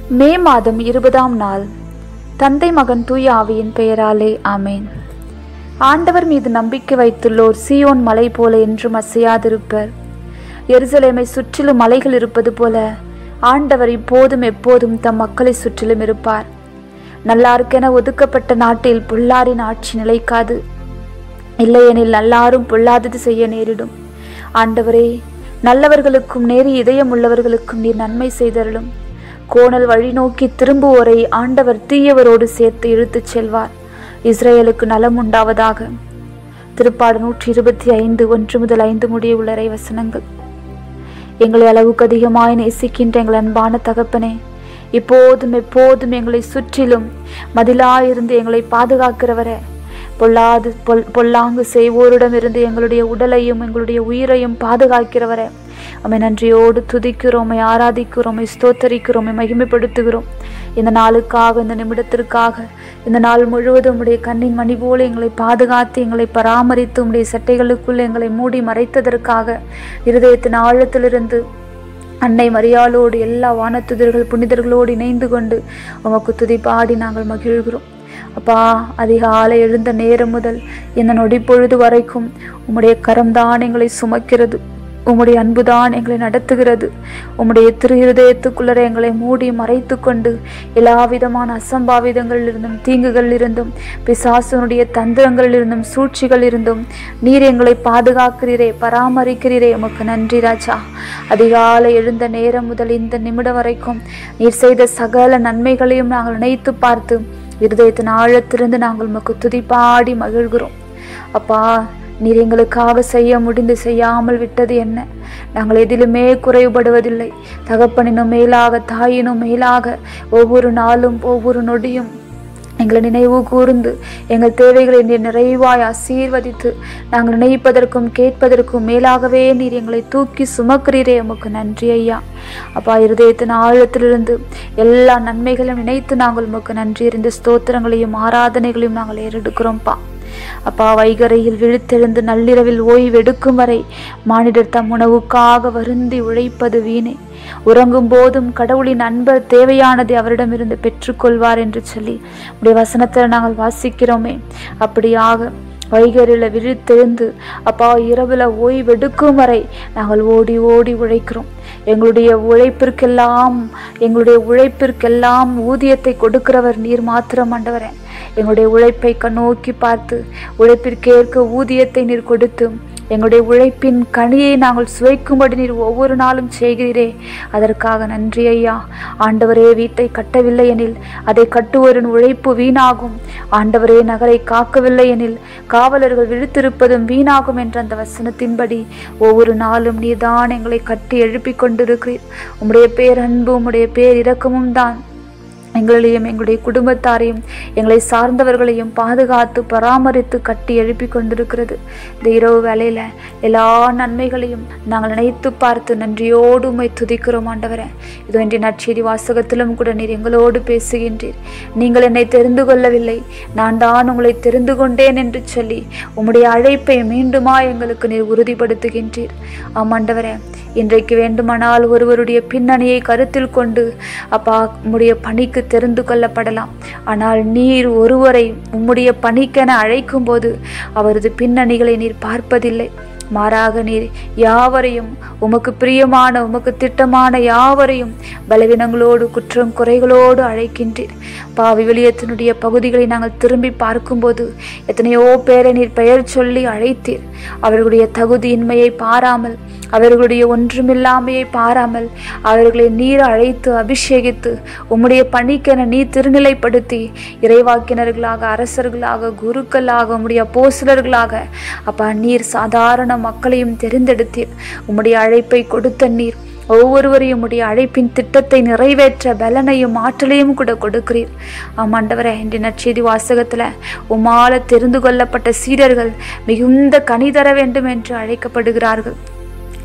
மே மாதம் இருபதாம் நாள் தந்தை மகன் தூய ஆவியின் பெயராலே ஆமேன் ஆண்டவர் மீது நம்பிக்கை வைத்துள்ளோர் சீயோன் மலை போல என்றும் அசையாதிருப்பர் எருசலேமை சுற்றிலும் மலைகள் இருப்பது போல ஆண்டவர் இப்போதும் எப்போதும் தம் மக்களை சுற்றிலும் இருப்பார் நல்லாருக்கென ஒதுக்கப்பட்ட நாட்டில் பொல்லாரின் ஆட்சி நிலைக்காது இல்லையெனில் நல்லாரும் பொல்லாதது செய்ய நேரிடும் ஆண்டவரே நல்லவர்களுக்கும் நேரி இதயம் உள்ளவர்களுக்கும் நீர் நன்மை செய்தருளும் கோணல் வழி நோக்கி திரும்புவோரை ஆண்டவர் தீயவரோடு சேர்த்து இழுத்துச் செல்வார் இஸ்ரேலுக்கு நலம் உண்டாவதாக திருப்பாடு நூற்றி இருபத்தி ஐந்து ஒன்று முதல் ஐந்து முடிய உள்ள இறை வசனங்கள் எங்களை அளவுக்கு அதிகமாய் நேசிக்கின்ற எங்கள் அன்பான தகப்பனே இப்போதும் எப்போதும் எங்களை சுற்றிலும் மதிலாயிருந்து எங்களை பாதுகாக்கிறவரே பொல்லாது பொல் பொல்லாங்கு செய்வோரிடமிருந்து எங்களுடைய உடலையும் எங்களுடைய உயிரையும் பாதுகாக்கிறவரே உம்மை நன்றியோடு துதிக்கிறோம் உம்மை ஆராதிக்கிறோம் உம்மை ஸ்தோத்தரிக்கிறோம் உம்மை மகிமைப்படுத்துகிறோம் இந்த நாளுக்காக இந்த நிமிடத்திற்காக இந்த நாள் முழுவதும் உம்முடைய கண்ணின் மணி போல எங்களை பாதுகாத்து எங்களை பராமரித்து உம்முடைய சட்டைகளுக்குள் எங்களை மூடி மறைத்ததற்காக இருதயத்தின் ஆழத்திலிருந்து அன்னை மரியாளோடு எல்லா வானத்துதர்கள் புனிதர்களோடு இணைந்து கொண்டு உமக்கு துதி பாடி நாங்கள் மகிழ்கிறோம் அப்பா அதிகாலை எழுந்த நேரம் முதல் இந்த நொடி பொழுது வரைக்கும் உம்முடைய கரம்தான் எங்களை சுமக்கிறது உம்முடைய அன்புதான் எங்களை நடத்துகிறது உம்முடைய திரு இருதயத்துக்குள்ளரை எங்களை மூடி மறைத்து கொண்டு எல்லா விதமான அசம்பாவிதங்களில் இருந்தும் தீங்குகளில் இருந்தும் பிசாசனுடைய தந்திரங்களில் இருந்தும் சூழ்ச்சிகள் இருந்தும் நீர் எங்களை பாதுகாக்கிறீரே பராமரிக்கிறீரே உமக்கு நன்றி ராஜா அதிகாலை எழுந்த நேரம் முதல் இந்த நிமிடம் வரைக்கும் நீர் செய்த சகல நன்மைகளையும் நாங்கள் நினைத்து பார்த்து இருதயத்தின் ஆழத்திலிருந்து நாங்கள் உமக்கு துதிப்பாடி மகிழ்கிறோம் அப்பா நீர் எங்களுக்காக செய்ய முடிந்து செய்யாமல் விட்டது என்ன நாங்கள் எதிலுமே குறைபடுவதில்லை தகப்பனினும் மேலாக தாயினும் மேலாக ஒவ்வொரு நாளும் ஒவ்வொரு நொடியும் எங்களை நினைவு கூர்ந்து எங்கள் தேவைகளை நீர் நிறைவாய் ஆசீர்வதித்து நாங்கள் நினைப்பதற்கும் கேட்பதற்கும் மேலாகவே நீர் எங்களை தூக்கி சுமக்கிறீரே உமக்கு நன்றி ஐயா அப்பா இருதயத்தின் ஆழத்திலிருந்து எல்லா நன்மைகளையும் நினைத்து நாங்கள் உமக்கு நன்றி இருந்த ஸ்தோத்திரங்களையும் ஆராதனைகளையும் நாங்கள் ஏறெடுக்கிறோம்ப்பா அப்பா வைகரையில் விழுத்தெழுந்து நள்ளிரவில் ஓய்வெடுக்கும் வரை மானிடர் தம் உணவுக்காக வருந்தி உழைப்பது வீணே உறங்கும் போதும் கடவுளின் அன்பர் தேவையானதை அவரிடமிருந்து பெற்றுக்கொள்வார் என்று சொல்லி உடைய வசனத்தில் நாங்கள் வாசிக்கிறோமே அப்படியாக வைகரில் விழித்தெழுந்து அப்பா இரவில் ஓய்வெடுக்கும் வரை நாங்கள் ஓடி ஓடி உழைக்கிறோம் எங்களுடைய உழைப்பிற்கெல்லாம் எங்களுடைய உழைப்பிற்கெல்லாம் ஊதியத்தை கொடுக்கிறவர் நீர் மாத்திரம் ஆண்டவரே எங்களுடைய உழைப்பை கண்ணோக்கி பார்த்து உழைப்பிற்கேற்க ஊதியத்தை நீர் கொடுத்து எங்களுடைய உழைப்பின் கனியை நாங்கள் சுவைக்கும்படி நீர் ஒவ்வொரு நாளும் செய்கிறீரே அதற்காக நன்றி ஐயா ஆண்டவரே வீட்டை கட்டவில்லை எனில் அதை கட்டுவோரின் உழைப்பு வீணாகும் ஆண்டவரே நகரை காக்கவில்லை எனில் காவலர்கள் விழுத்திருப்பதும் வீணாகும் என்ற அந்த வசனத்தின்படி ஒவ்வொரு நாளும் நீர்தான் எங்களை கட்டி எழுப்பிக் கொண்டிருக்கிறீர் உம்முடைய பேரன்பு உம்முடைய பேர் இரக்கமும் தான் எங்களையும் எங்களுடைய குடும்பத்தாரையும் எங்களை சார்ந்தவர்களையும் பாதுகாத்து பராமரித்து கட்டி எழுப்பி கொண்டிருக்கிறது இந்த இரவு வேலையில் எல்லா நன்மைகளையும் நாங்கள் நினைத்து பார்த்து நன்றியோடு உம்மை துதிக்கிறோம் ஆண்டவரே இது இன்றைய நற்செய்தி வாசகத்திலும் கூட நீர் எங்களோடு பேசுகின்றீர் நீங்கள் என்னை தெரிந்து கொள்ளவில்லை நான் தான் உங்களை தெரிந்து கொண்டேன் என்று சொல்லி உம்முடைய அழைப்பை மீண்டுமா எங்களுக்கு நீர் உறுதிப்படுத்துகின்றீர் ஆமாண்டவரே இன்றைக்கு வேண்டுமானால் ஒருவருடைய பின்னணியை கருத்தில் கொண்டு அப்பா உம்முடைய பணிக்கு தெரிந்து கொள்ளப்படலாம் ஆனால் நீர் ஒருவரை உம்முடைய பணிக்கென அழைக்கும் போது அவரது பின்னணிகளை நீர் பார்ப்பதில்லை மாறாக நீர் யாவரையும் உமக்கு பிரியமான உமக்கு திட்டமான யாவரையும் பலவீனங்களோடு குற்றம் குறைகளோடு அழைக்கின்றீர் பாவி விளியத்தினுடைய பகுதிகளை நாங்கள் திரும்பி பார்க்கும்போது எத்தனையோ பேரை நீர் பெயர் சொல்லி அழைத்தீர் அவர்களுடைய தகுதியின்மையை பாராமல் அவர்களுடைய ஒன்றுமில்லாமையை பாராமல் அவர்களை நீர் அழைத்து அபிஷேகித்து உம்முடைய பணிக்கென நீ திருநிலைப்படுத்தி இறைவாக்கினர்களாக அரசர்களாக குருக்களாக உம்முடைய போசிலர்களாக அப்பா நீர் சாதாரண மக்களையும் தெரிந்தெடுத்தீர் உம்முடைய அழைப்பை கொடுத்த நீர் ஒவ்வொருவரையும் உடைய அழைப்பின் திட்டத்தை நிறைவேற்ற பலனையும் ஆற்றலையும் கூட கொடுக்கிறீர் ஆமாண்டவரே இன்றைய நற்செய்தி வாசகத்தில் உமால தெரிந்து கொள்ளப்பட்ட சீடர்கள் மிகுந்த கனி தர வேண்டும் என்று அழைக்கப்படுகிறார்கள்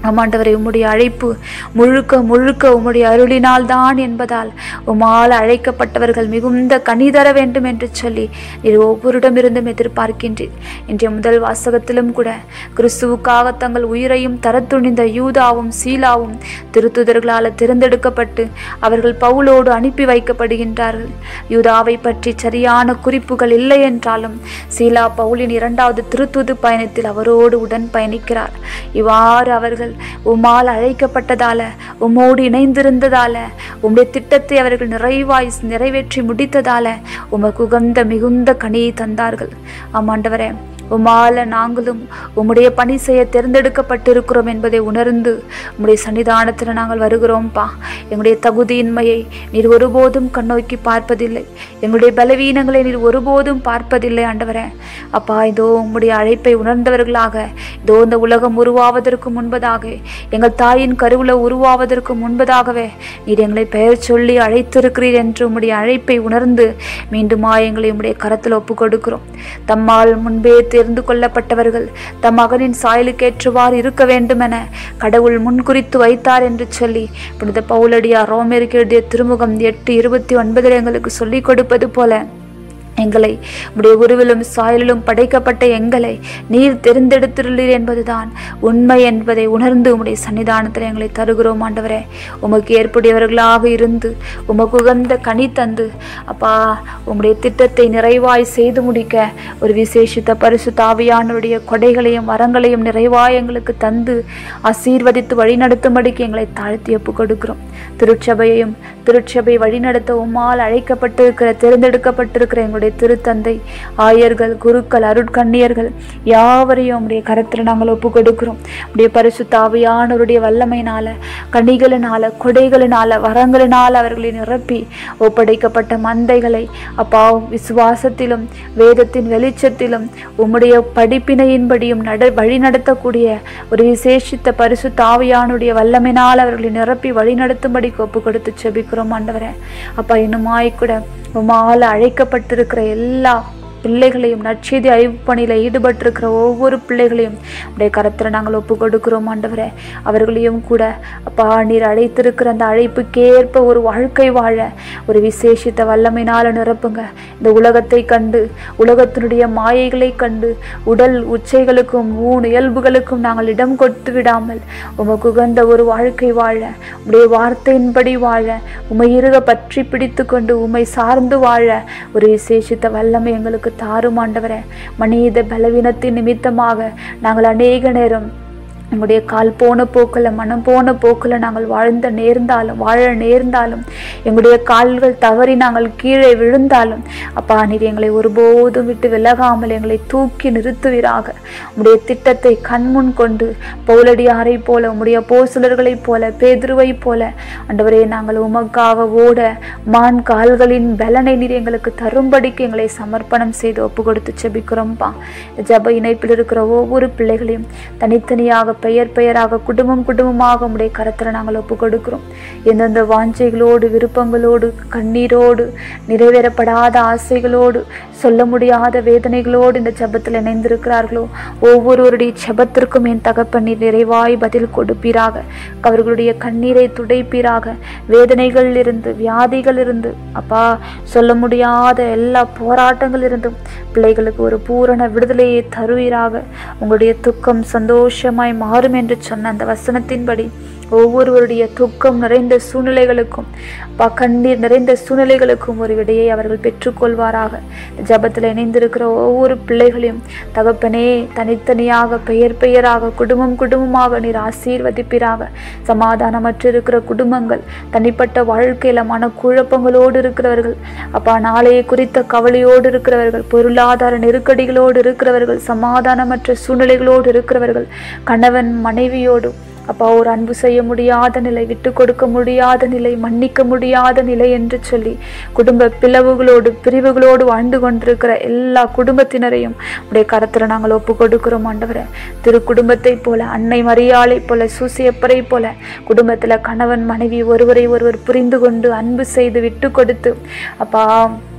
ஆமாண்டவரை உம்முடைய அழைப்பு முழுக்க முழுக்க உம்முடைய அருளினால் தான் என்பதால் உம்மால் அழைக்கப்பட்டவர்கள் மிகுந்த கனி தர வேண்டும் என்று சொல்லி நீர் ஒவ்வொருடமிருந்தும் எதிர்பார்க்கின்றீர் இன்றைய முதல் வாசகத்திலும் கூட கிறிஸ்துவுக்காக தங்கள் உயிரையும் தரத்துணிந்த யூதாவும் சீலாவும் திருத்துதர்களால் தேர்ந்தெடுக்கப்பட்டு அவர்கள் பவுலோடு அனுப்பி வைக்கப்படுகின்றார்கள் யூதாவை பற்றி சரியான குறிப்புகள் இல்லை என்றாலும் சீலா பவுலின் இரண்டாவது திருத்துது பயணத்தில் அவரோடு உடன் பயணிக்கிறார் இவ்வாறு அவர்கள் உம்மால் அழைக்கப்பட்டதால உம்மோடு இணைந்திருந்ததால உம்முடைய திட்டத்தை அவர்கள் நிறைவாய் நிறைவேற்றி முடித்ததால உமக்கு உகந்த மிகுந்த கனியை தந்தார்கள் ஆமாண்டவரே உம்மால நாங்களும் உம்முடைய பணி செய்ய தேர்ந்தெடுக்கப்பட்டிருக்கிறோம் என்பதை உணர்ந்து உம்முடைய சன்னிதானத்தில் நாங்கள் வருகிறோம்ப்பா எங்களுடைய தகுதியின்மையை நீர் ஒருபோதும் கண்ணோக்கி பார்ப்பதில்லை எங்களுடைய பலவீனங்களை நீர் ஒருபோதும் பார்ப்பதில்லை ஆண்டவரே அப்பா இதோ உம்முடைய அழைப்பை உணர்ந்தவர்களாக இதோ இந்த உலகம் உருவாவதற்கு முன்பதாக எங்கள் தாயின் கருவுல உருவாவதற்கு முன்பதாகவே நீர் எங்களை பெயர் சொல்லி அழைத்திருக்கிறீர் என்று உம்முடைய அழைப்பை உணர்ந்து மீண்டுமா எங்களை உம்முடைய கரத்தில் ஒப்பு கொடுக்கிறோம் தம்மால் முன்பே தெரிந்து கொள்ளப்பட்டவர்கள் தம் மகனின் சாயலுக்கேற்றவாறு இருக்க வேண்டும் என கடவுள் முன்குறித்து வைத்தார் என்று சொல்லி புனித பவுலடியார் ரோமேருக்கு எழுதிய திருமுகம் எட்டு இருபத்தி ஒன்பதில் எங்களுக்கு சொல்லிக் கொடுப்பது போல எங்களை உடைய உருவிலும் சாயலிலும் படைக்கப்பட்ட எங்களை நீர் தெரிந்தெடுத்துள்ளீர் என்பதுதான் உண்மை என்பதை உணர்ந்து உம்முடைய சன்னிதானத்தில் எங்களை தருகிறோம் ஆண்டவரே உமக்கு ஏற்புடையவர்களாக இருந்து உமக்கு உகந்த கனி தந்து அப்பா உம்முடைய திட்டத்தை நிறைவாய் செய்து முடிக்க ஒரு விசேஷித்த பரிசு தாவியானவருடைய கொடைகளையும் வரங்களையும் நிறைவாய் எங்களுக்கு தந்து ஆசீர்வதித்து வழிநடத்தும்படிக்கு எங்களை தாழ்த்தி ஒப்பு கொடுக்கிறோம் திருச்சபையையும் திருச்சபை வழிநடத்த உம்மால் அழைக்கப்பட்டிருக்கிற தேர்ந்தெடுக்கப்பட்டிருக்கிற எங்களுடைய திருத்தந்தை ஆயர்கள் குருக்கள் அருட்கண்ணியர்கள் யாவரையும் உம்முடைய கரத்தில் நாங்கள் ஒப்பு கொடுக்கிறோம் உடைய பரிசுத்த ஆவியானவருடைய வல்லமையினால கனிகளினால கொடைகளினால வரங்களினால அவர்களை நிரப்பி ஒப்படைக்கப்பட்ட மந்தைகளை அப்பா விசுவாசத்திலும் வேதத்தின் வெளிச்சத்திலும் உம்முடைய படிப்பினையின்படியும் நட வழி நடத்தக்கூடிய ஒரு விசேஷித்த பரிசு தாவியானுடைய வல்லமையினால் அவர்களை நிரப்பி வழி நடத்தும்படி ஒப்பு கொடுத்து செபிக்கிறோம் ஆண்டவரே அப்பா இன்னுமாய் கூட உமால அழைக்கப்பட்டிருக்கிற எல்லா பிள்ளைகளையும் நற்செய்தி அறிவு பணியில் ஈடுபட்டிருக்கிற ஒவ்வொரு பிள்ளைகளையும் உடைய கரத்தில் நாங்கள் ஒப்பு கொடுக்கிறோம் ஆண்டவரே அவர்களையும் கூட அப்பா நீர் அழைத்திருக்கிற அந்த அழைப்புக்கேற்ப ஒரு வாழ்க்கை வாழ ஒரு விசேஷித்த வல்லமையினால் நிரப்புங்க இந்த உலகத்தை கண்டு உலகத்தினுடைய மாயைகளை கண்டு உடல் உச்சைகளுக்கும் ஊன் இயல்புகளுக்கும் நாங்கள் இடம் கொடுத்து விடாமல் உமக்கு உகந்த ஒரு வாழ்க்கை வாழ உடைய வார்த்தையின்படி வாழ உமை இருக பற்றி பிடித்து கொண்டு உமை சார்ந்து வாழ ஒரு விசேஷித்த வல்லமை எங்களுக்கு தாரும் ஆண்டவரே மனித பலவீனத்தின் நிமித்தமாக நாங்கள் அநேக நேரம் எங்களுடைய கால் போன போக்கில் மனம் போன போக்கில் நாங்கள் வாழ்ந்த நேர்ந்தாலும் வாழ நேர்ந்தாலும் எங்களுடைய கால்கள் தவறி நாங்கள் கீழே விழுந்தாலும் அப்பா நீர் எங்களை ஒருபோதும் விட்டு விலகாமல் எங்களை தூக்கி நிறுத்துவீராக உம்முடைய திட்டத்தை கண்முன் கொண்டு பௌலடியாரை போல உம்முடைய போசுலர்களைப் போல பேதுருவைப் போல ஆண்டவரே நாங்கள் உமக்காக ஓட மான் கால்களின் பலனை நீர் எங்களுக்கு தரும்படிக்கு எங்களை சமர்ப்பணம் செய்து ஒப்பு கொடுத்து செபிக்கிறோம்ப்பா ஜப இணைப்பில் இருக்கிற ஒவ்வொரு பிள்ளைகளையும் தனித்தனியாக பெயர் பெயராக குடும்பம் குடும்பமாக உடைய கரத்தில் நாங்கள் ஒப்பு கொடுக்கிறோம் எந்தெந்த வாஞ்சைகளோடு விருப்பங்களோடு கண்ணீரோடு நிறைவேறப்படாத ஆசைகளோடு சொல்ல முடியாத வேதனைகளோடு இந்த ஜெபத்தில் இணைந்திருக்கிறார்களோ ஒவ்வொருவருடைய ஜெபத்திற்கும் என் தகப்பனீர் நிறைவாய் பதில் கொடுப்பீராக அவர்களுடைய கண்ணீரை துடைப்பீராக வேதனைகள் இருந்து வியாதிகள் இருந்து அப்பா சொல்ல முடியாத எல்லா போராட்டங்கள் இருந்தும் பிள்ளைகளுக்கு ஒரு பூரண விடுதலையை தருவீராக உங்களுடைய துக்கம் சந்தோஷமாய் மாறும் என்று சொன்ன அந்த வசனத்தின்படி ஒவ்வொருவருடைய துக்கம் நிறைந்த சூழ்நிலைகளுக்கும் அப்பா கண்ணீர் நிறைந்த சூழ்நிலைகளுக்கும் ஒரு விடையை அவர்கள் பெற்றுக்கொள்வாராக ஜபத்தில் இணைந்திருக்கிற ஒவ்வொரு பிள்ளைகளையும் தகப்பனே தனித்தனியாக பெயர் பெயராக குடும்பம் குடும்பமாக நீர் ஆசீர்வதிப்பீராக சமாதானமற்று இருக்கிற குடும்பங்கள் தனிப்பட்ட வாழ்க்கையில மனக்குழப்பங்களோடு இருக்கிறவர்கள் அப்பா நாளைய குறித்த கவலையோடு இருக்கிறவர்கள் பொருளாதார நெருக்கடிகளோடு இருக்கிறவர்கள் சமாதானமற்ற சூழ்நிலைகளோடு இருக்கிறவர்கள் கணவன் மனைவியோடு அப்பா ஒரு அன்பு செய்ய முடியாத நிலை விட்டு கொடுக்க முடியாத நிலை மன்னிக்க முடியாத நிலை என்று சொல்லி குடும்ப பிளவுகளோடு பிரிவுகளோடு வாழ்ந்து கொண்டிருக்கிற எல்லா குடும்பத்தினரையும் உடைய கரத்தில் நாங்கள் ஒப்பு கொடுக்கிறோம் ஆண்டவரே திரு குடும்பத்தை போல அன்னை மரியாளை போல சூசியப்பரை போல குடும்பத்தில் கணவன் மனைவி ஒருவரை ஒருவர் புரிந்து கொண்டு அன்பு செய்து விட்டு கொடுத்து அப்பா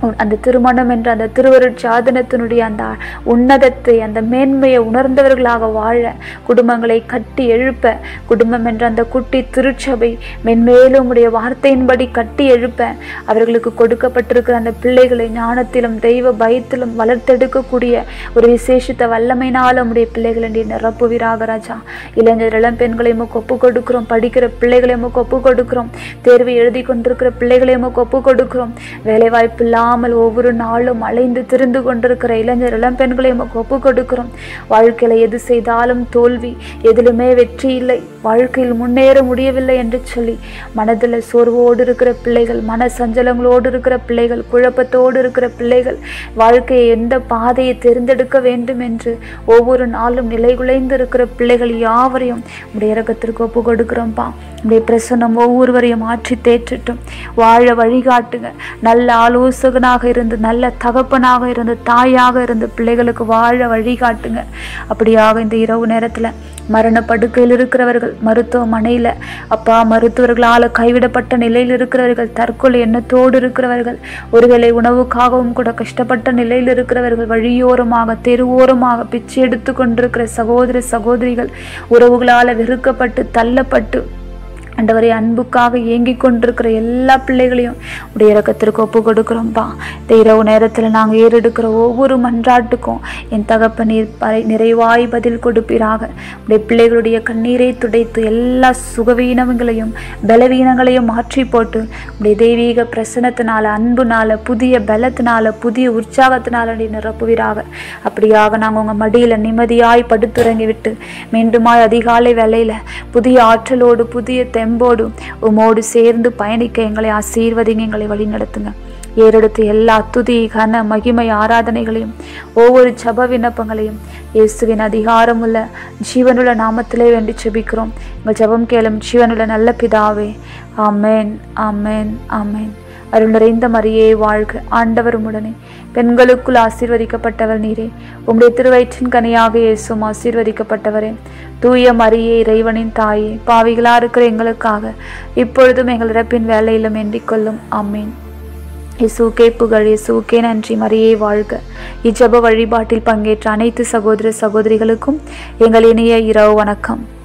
உன் அந்த திருமணம் என்ற அந்த திருவருட்சாதனத்தினுடைய அந்த உன்னதத்தை அந்த மேன்மையை உணர்ந்தவர்களாக வாழ குடும்பங்களை கட்டி எழுப்ப குடும்பம் என்ற அந்த குட்டி திருச்சபை மென்மேலும் உடைய வார்த்தையின்படி கட்டி எழுப்ப அவர்களுக்கு கொடுக்கப்பட்டிருக்கிற அந்த பிள்ளைகளை ஞானத்திலும் தெய்வ பயத்திலும் வளர்த்தெடுக்கக்கூடிய ஒரு விசேஷித்த வல்லமையினால் உடைய பிள்ளைகளை நீ நிரப்புவீராக ராஜா இளைஞர் இளம் பெண்களை உமக்கு ஒப்பு கொடுக்கிறோம் படிக்கிற பிள்ளைகளை உமக்கு ஒப்பு கொடுக்கிறோம் தேர்வு எழுதி கொண்டிருக்கிற பிள்ளைகளை உமக்கு ஒப்பு கொடுக்கிறோம் வேலைவாய்ப்பு இல்லாமல் ஒவ்வொரு நாளும் அலைந்து திரிந்து கொண்டிருக்கிற இளைஞர் இளம் பெண்களை உமக்கு ஒப்பு கொடுக்கிறோம் வாழ்க்கையில எது செய்தாலும் தோல்வி எதிலுமே வெற்றி இல்லை வாழ்க்கையில் முன்னேற முடியவில்லை என்று சொல்லி மனதில் சோர்வோடு இருக்கிற பிள்ளைகள் மன சஞ்சலங்களோடு இருக்கிற பிள்ளைகள் குழப்பத்தோடு இருக்கிற பிள்ளைகள் வாழ்க்கையை எந்த பாதையை தேர்ந்தெடுக்க வேண்டும் என்று ஒவ்வொரு நாளும் நிலைகுலைந்து இருக்கிற பிள்ளைகள் யாவரையும் உடைய இறக்கத்திற்கு ஒப்பு கொடுக்கிறோம்ப்பா உடைய பிரசன்னம் ஒவ்வொருவரையும் மாற்றி தேற்றட்டும் வாழ வழிகாட்டுங்க நல்ல ஆலோசகனாக இருந்து நல்ல தகப்பனாக இருந்து தாயாக இருந்து பிள்ளைகளுக்கு வாழ வழிகாட்டுங்க அப்படியாக இந்த இரவு நேரத்தில் மரண படுக்கையில் இருக்கிறவர்கள் மருத்துவமனையில் அப்பா மருத்துவர்களால் கைவிடப்பட்ட நிலையில் இருக்கிறவர்கள் தற்கொலை எண்ணத்தோடு இருக்கிறவர்கள் ஒருவேளை உணவுக்காகவும் கூட கஷ்டப்பட்ட நிலையில் இருக்கிறவர்கள் வழியோரமாக தெருவோரமாக பிச்சை எடுத்து கொண்டிருக்கிற சகோதர சகோதரிகள் உறவுகளால் வெறுக்கப்பட்டு தள்ளப்பட்டு ஆண்டவரை அன்புக்காக ஏங்கிக் கொண்டிருக்கிற எல்லா பிள்ளைகளையும் உடைய இறக்கத்திற்கு ஒப்பு கொடுக்குறோம்ப்பா இந்த இரவு நேரத்தில் நாங்கள் ஏறெடுக்கிற ஒவ்வொரு மன்றாட்டுக்கும் என் தகப்ப நீர் பறை- நிறைவாய் பதில் கொடுப்பீராக உடைய பிள்ளைகளுடைய கண்ணீரை துடைத்து எல்லா சுகவீனங்களையும் பலவீனங்களையும் மாற்றி போட்டு உடைய தெய்வீக பிரசனத்தினால அன்புனால புதிய பலத்தினால புதிய உற்சாகத்தினால நீ நிரப்புவீராக அப்படியாக நாங்கள் உங்கள் மடியில் நிம்மதியாய் படுத்துறங்கி விட்டு மீண்டுமாய் அதிகாலை வேளையில் புதிய ஆற்றலோடு புதிய தெம்போடு உமோடு சேர்ந்து பயணிக்க எங்களை ஆசீர்வதிங்க எங்களை வழி நடத்துங்க ஏறெடுத்து எல்லா துதி கன மகிமை ஆராதனைகளையும் ஒவ்வொரு ஜப விண்ணப்பங்களையும் இயேசுவின் அதிகாரமுள்ள ஜீவனுள்ள நாமத்திலே வேண்டி செபிக்கிறோம் எங்கள் ஜெபம் கேளும் ஜீவனுள்ள நல்ல பிதாவே ஆமென் ஆமென் ஆமென் அருள் நிறைந்த மரியே வாழ்க ஆண்டவர் உடனே பெண்களுக்குள் ஆசீர்வதிக்கப்பட்டவர் நீரே உம்முடைய திருவயிற்றின் கனியாக இயேசும் ஆசீர்வதிக்கப்பட்டவரே தூய மரியே இறைவனின் தாயே பாவிகளா இருக்கிற எங்களுக்காக இப்பொழுதும் எங்கள் இறப்பின் வேலையிலும் எண்ணிக் கொள்ளும் ஆமேன் இயேசுக்கே புகழ் இயேசுக்கே நன்றி மரியே வாழ்க இஜப வழிபாட்டில் பங்கேற்ற அனைத்து சகோதர சகோதரிகளுக்கும் எங்கள் இனிய இரவு வணக்கம்